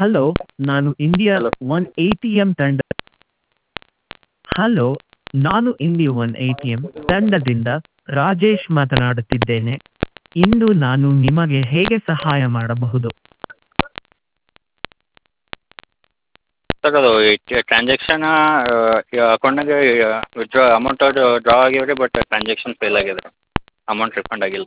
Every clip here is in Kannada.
ಹಲೋ ನಾನು India Hello. One A T M ತಂಡ ಹಲೋ ನಾನು India one A T M ತಂಡದಿಂದ ರಾಜೇಶ್ ಮಾತನಾಡುತ್ತಿದ್ದೇನೆ ಇಂದು ನಾನು ನಿಮಗೆ ಹೇಗೆ ಸಹಾಯ ಮಾಡಬಹುದು ಸರ್ ಅದು ಟ್ರಾನ್ಸಾಕ್ಷನ್ ಅಕೌಂಟ್ನಾಗೆ ವಿತ್ಡ್ರಾ ಅಮೌಂಟ್ ಡ್ರಾ ಆಗ್ಯಾವ ರೀ ಬಟ್ ಟ್ರಾನ್ಸಾಕ್ಷನ್ ಫೇಲ್ ಆಗಿದೆ ಅಮೌಂಟ್ ರಿಫಂಡ್ ಆಗಿಲ್ಲ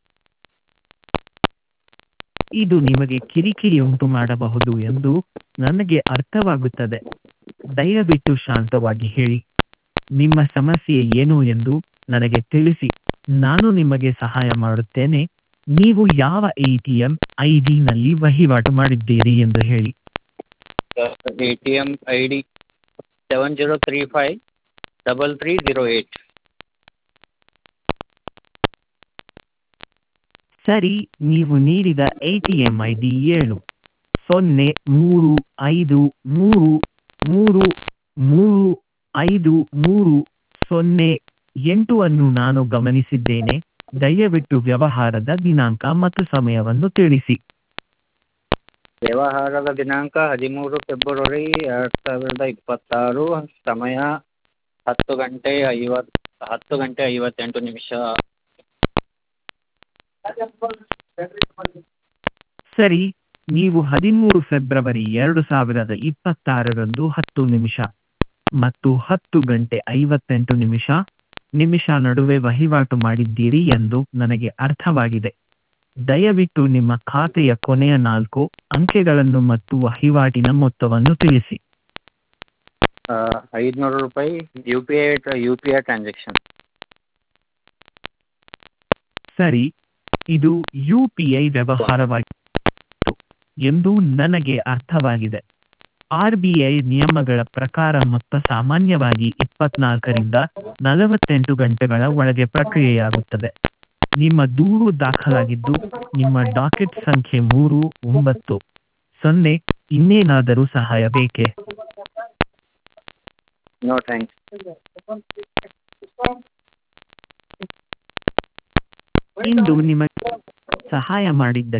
ಇದು ನಿಮಗೆ ಕಿರಿಕಿರಿ ಉಂಟು ಮಾಡಬಹುದು ಎಂದು ನನಗೆ ಅರ್ಥವಾಗುತ್ತದೆ ದಯವಿಟ್ಟು ಶಾಂತವಾಗಿ ಹೇಳಿ ನಿಮ್ಮ ಸಮಸ್ಯೆ ಏನು ಎಂದು ನನಗೆ ತಿಳಿಸಿ ನಾನು ನಿಮಗೆ ಸಹಾಯ ಮಾಡುತ್ತೇನೆ ನೀವು ಯಾವ ಎ ಟಿ ಎಂ ಐ ಡಿನಲ್ಲಿ ವಹಿವಾಟು ಮಾಡಿದ್ದೀರಿ ಎಂದು ಹೇಳಿ A T M I D seven zero three five double three zero eight ಸರಿ ನೀವು ನೀಡಿದ ಎ ಟಿ ಎಂ ಐ ಡಿ ಏಳು ಸೊನ್ನೆ ಮೂರು ಐದು ಮೂರು ಮೂರು ಮೂರು ಐದು ಮೂರು ಸೊನ್ನೆ ಎಂಟು ಅನ್ನು ನಾನು ಗಮನಿಸಿದ್ದೇನೆ ದಯವಿಟ್ಟು ವ್ಯವಹಾರದ ದಿನಾಂಕ ಮತ್ತು ಸಮಯವನ್ನು ತಿಳಿಸಿ ವ್ಯವಹಾರದ ದಿನಾಂಕ ಹದಿಮೂರು ಫೆಬ್ರವರಿ ಎರಡು ಸಾವಿರದ ಇಪ್ಪತ್ತಾರು ಸಮಯ ಹತ್ತು ಗಂಟೆ ಐವತ್ತು ಹತ್ತು ಗಂಟೆ ಐವತ್ತೆಂಟು ನಿಮಿಷ ಸರಿ ನೀವು ಹದಿಮೂರು ಫೆಬ್ರವರಿ ಎರಡು ಸಾವಿರದ ಇಪ್ಪತ್ತಾರರಂದು ಹತ್ತು ನಿಮಿಷ ಮತ್ತು ಹತ್ತು ಗಂಟೆ ಐವತ್ತೆಂಟು ನಿಮಿಷ ನಿಮಿಷ ನಡುವೆ ವಹಿವಾಟು ಮಾಡಿದ್ದೀರಿ ಎಂದು ನನಗೆ ಅರ್ಥವಾಗಿದೆ ದಯವಿಟ್ಟು ನಿಮ್ಮ ಖಾತೆಯ ಕೊನೆಯ ನಾಲ್ಕು ಅಂಕೆಗಳನ್ನು ಮತ್ತು ವಹಿವಾಟಿನ ಮೊತ್ತವನ್ನು ತಿಳಿಸಿ ಐದುನೂರು ರೂಪಾಯಿ U P I U P I transaction ಸರಿ ಇದು ಯು ಪಿ ಐ ವ್ಯವಹಾರವಾಗಿತ್ತು ಎಂದು ನನಗೆ ಅರ್ಥವಾಗಿದೆ ಆರ್ ಬಿ ಐ ನಿಯಮಗಳ ಪ್ರಕಾರ ಮೊತ್ತ ಸಾಮಾನ್ಯವಾಗಿ ಇಪ್ಪತ್ನಾಲ್ಕರಿಂದ ನಲವತ್ತೆಂಟು ಗಂಟೆಗಳ ಒಳಗೆ ಪ್ರಕ್ರಿಯೆಯಾಗುತ್ತದೆ ನಿಮ್ಮ ದೂರು ದಾಖಲಾಗಿದ್ದು ನಿಮ್ಮ ಡಾಕೆಟ್ ಸಂಖ್ಯೆ ಮೂರು ಒಂಬತ್ತು ಸೊನ್ನೆ ಇನ್ನೇನಾದರೂ ಸಹಾಯ ಬೇಕೇ ನೋ ಥ್ಯಾಂಕ್ಸ್ ಇಂದು ನಿಮಗೆ ಸಹಾಯ ಮಾಡಿದ್ದಕ್ಕೆ